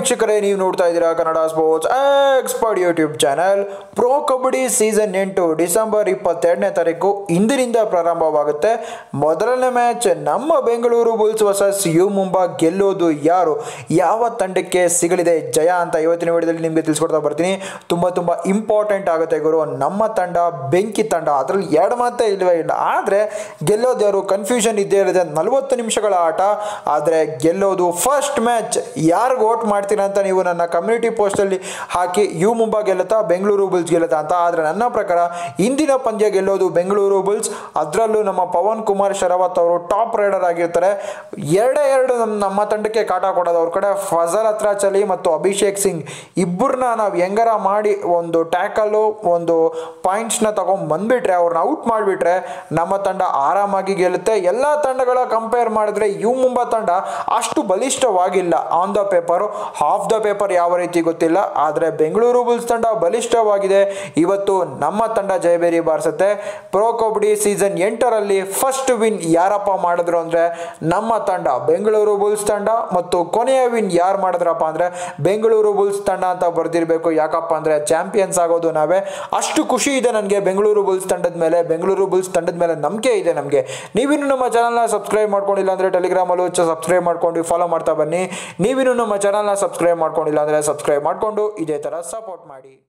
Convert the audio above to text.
ವೀಕ್ಷಕರೇ ನೀವು ನೋಡ್ತಾ ಇದ್ದೀರಾ Kannada sports expert YouTube channel pro kabaddi season ಎಂಟು ಡಿಸೆಂಬರ್ ಇಪ್ಪತ್ತೆರಡನೇ ತಾರೀಕು ಇಂದಿನಿಂದ ಪ್ರಾರಂಭವಾಗುತ್ತೆ ಮೊದಲನೇ ಮ್ಯಾಚ್ ನಮ್ಮ Bengaluru Bulls versus U Mumba ಗೆಲ್ಲೋದು ಯಾರು ಯಾವ ತಂಡಕ್ಕೆ ಸಿಗಲಿದೆ ಜಯ ಅಂತ ಇವತ್ತಿನ ವಿಡಿಯೋದಲ್ಲಿ ನಿಮಗೆ ತಿಳಿಸ್ಕೊಡ್ತಾ ಬರ್ತೀನಿ ತುಂಬ ತುಂಬ ಇಂಪಾರ್ಟೆಂಟ್ ಆಗುತ್ತೆ ಗುರು ನಮ್ಮ ತಂಡ ಬೆಂಕಿ ತಂಡ ಅದರಲ್ಲಿ ಎರಡು ಮಾತೇ ಇಲ್ಲವೇ ಇಲ್ಲ ಆದರೆ ಗೆಲ್ಲೋದು ಯಾರು ಕನ್ಫ್ಯೂಷನ್ ಇದ್ದೇ ಇರುತ್ತೆ ನಲವತ್ತು ನಿಮಿಷಗಳ ಆಟ ಆದರೆ ಗೆಲ್ಲೋದು ಫಸ್ಟ್ ಮ್ಯಾಚ್ ಯಾರಿಗೆ ವೋಟ್ ಮಾಡ್ತೀರಾ ಅಂತ ನೀವು ನನ್ನ ಕಮ್ಯುನಿಟಿ ಪೋಸ್ಟಲ್ಲಿ ಹಾಕಿ ಯು ಮುಂಬಾ ಗೆಲ್ಲುತ್ತಾ ಬೆಂಗಳೂರು ಬುಲ್ಸ್ ಗೆಲ್ಲುತ್ತಾ ಅಂತ ಆದರೆ ನನ್ನ ಪ್ರಕಾರ ಇಂದಿನ ಪಂದ್ಯ ಗೆಲ್ಲೋದು ಬೆಂಗಳೂರು ಬುಲ್ಸ್ ಅದರಲ್ಲೂ ನಮ್ಮ ಪವನ್ ಕುಮಾರ್ ಶರವತ್ ಅವರು ಟಾಪ್ ರೈಡರ್ ಆಗಿರ್ತಾರೆ ಎರಡೇ ಎರಡು ನಮ್ಮ ನಮ್ಮ ತಂಡಕ್ಕೆ ಕಾಟ ಕೊಡೋದು ಅವ್ರ ಕಡೆ ಫಜಲ್ ಹತ್ರಾಚಲಿ ಮತ್ತು ಅಭಿಷೇಕ್ ಸಿಂಗ್ ಇಬ್ಬರನ್ನ ನಾವು ಹೆಂಗಾರ ಮಾಡಿ ಒಂದು ಟ್ಯಾಕಲ್ಲು ಒಂದು ಪಾಯಿಂಟ್ಸ್ನ ತಗೊಂಡು ಬಂದ್ಬಿಟ್ರೆ ಅವ್ರನ್ನ ಔಟ್ ಮಾಡಿಬಿಟ್ರೆ ನಮ್ಮ ತಂಡ ಆರಾಮಾಗಿ ಗೆಲ್ಲುತ್ತೆ ಎಲ್ಲ ತಂಡಗಳ ಕಂಪೇರ್ ಮಾಡಿದ್ರೆ ಯು ಮುಂಬಾ ತಂಡ ಅಷ್ಟು ಬಲಿಷ್ಠವಾಗಿಲ್ಲ on the paper half the paper ಯಾವ ರೀತಿ ಗೊತ್ತಿಲ್ಲ ಆದರೆ ಬೆಂಗಳೂರು ಬುಲ್ಸ್ ತಂಡ ಬಲಿಷ್ಠವಾಗಿದೆ ಇವತ್ತು ನಮ್ಮ ತಂಡ ಜಯಬೇರಿ ಬಾರಿಸುತ್ತೆ ಪ್ರೋ ಕಬಡ್ಡಿ ಸೀಸನ್ ಎಂಟರಲ್ಲಿ ಫಸ್ಟ್ ವಿನ್ ಯಾರಪ್ಪ ಮಾಡಿದ್ರು ಅಂದರೆ ನಮ್ಮ ತಂಡ ಬೆಂಗಳೂರು ಬುಲ್ಸ್ ತಂಡ ಮತ್ತು ಕೊನೆಯ ವಿನ್ ಯಾರು ಮಾಡಿದ್ರಪ್ಪ ಅಂದರೆ ಬೆಂಗಳೂರು ಬುಲ್ಸ್ ತಂಡ ಅಂತ ಬರೆದಿರಬೇಕು ಯಾಕಪ್ಪ ಅಂದರೆ ಚಾಂಪಿಯನ್ಸ್ ಆಗೋದು ನಾವೇ ಅಷ್ಟು ಖುಷಿ ಇದೆ ನನಗೆ ಬೆಂಗಳೂರು ಬುಲ್ಸ್ ತಂಡದ ಮೇಲೆ ಬೆಂಗಳೂರು ಬುಲ್ಸ್ ತಂಡದ ಮೇಲೆ ನಂಬಿಕೆ ಇದೆ ನಮಗೆ ನೀವಿನ್ನು ನಮ್ಮ ಚಾನಲ್ನ ಸಬ್ಸ್ಕ್ರೈಬ್ ಮಾಡ್ಕೊಂಡಿಲ್ಲ ಅಂದರೆ ಟೆಲಿಗ್ರಾಮಲ್ಲೂ ಸಬ್ಸ್ಕ್ರೈಬ್ ಮಾಡ್ಕೊಂಡು ಫಾಲೋ ಮಾಡ್ತಾ ಬನ್ನಿ ನೀವಿನ್ನು ನಮ್ಮ ಚಾನಲ್ನ ಸಬ್ಸ್ಕ್ರೈಬ್ ಮಾಡ್ಕೊಂಡಿಲ್ಲ ಅಂದರೆ ಸಬ್ಸ್ಕ್ರೈಬ್ ಮಾಡಿಕೊಂಡು ಇದೇ ಥರ ಸಪೋರ್ಟ್ ಮಾಡಿ